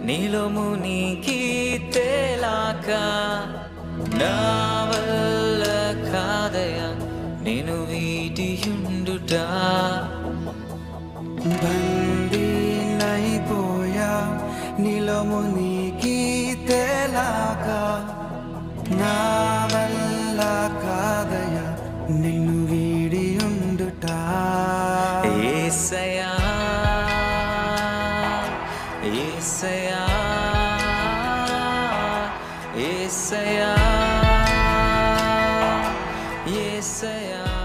నీలో మునిగి తేలాక నా వల్ల కాదయా నేను వీటియుండుట బందీనైపోయా నీలో మునిగి తేలాగా నా వల్ల కాదయ నిన్ను వీడి ఉండుట ఏసయా ఏసయా ఏసయా ఏసయా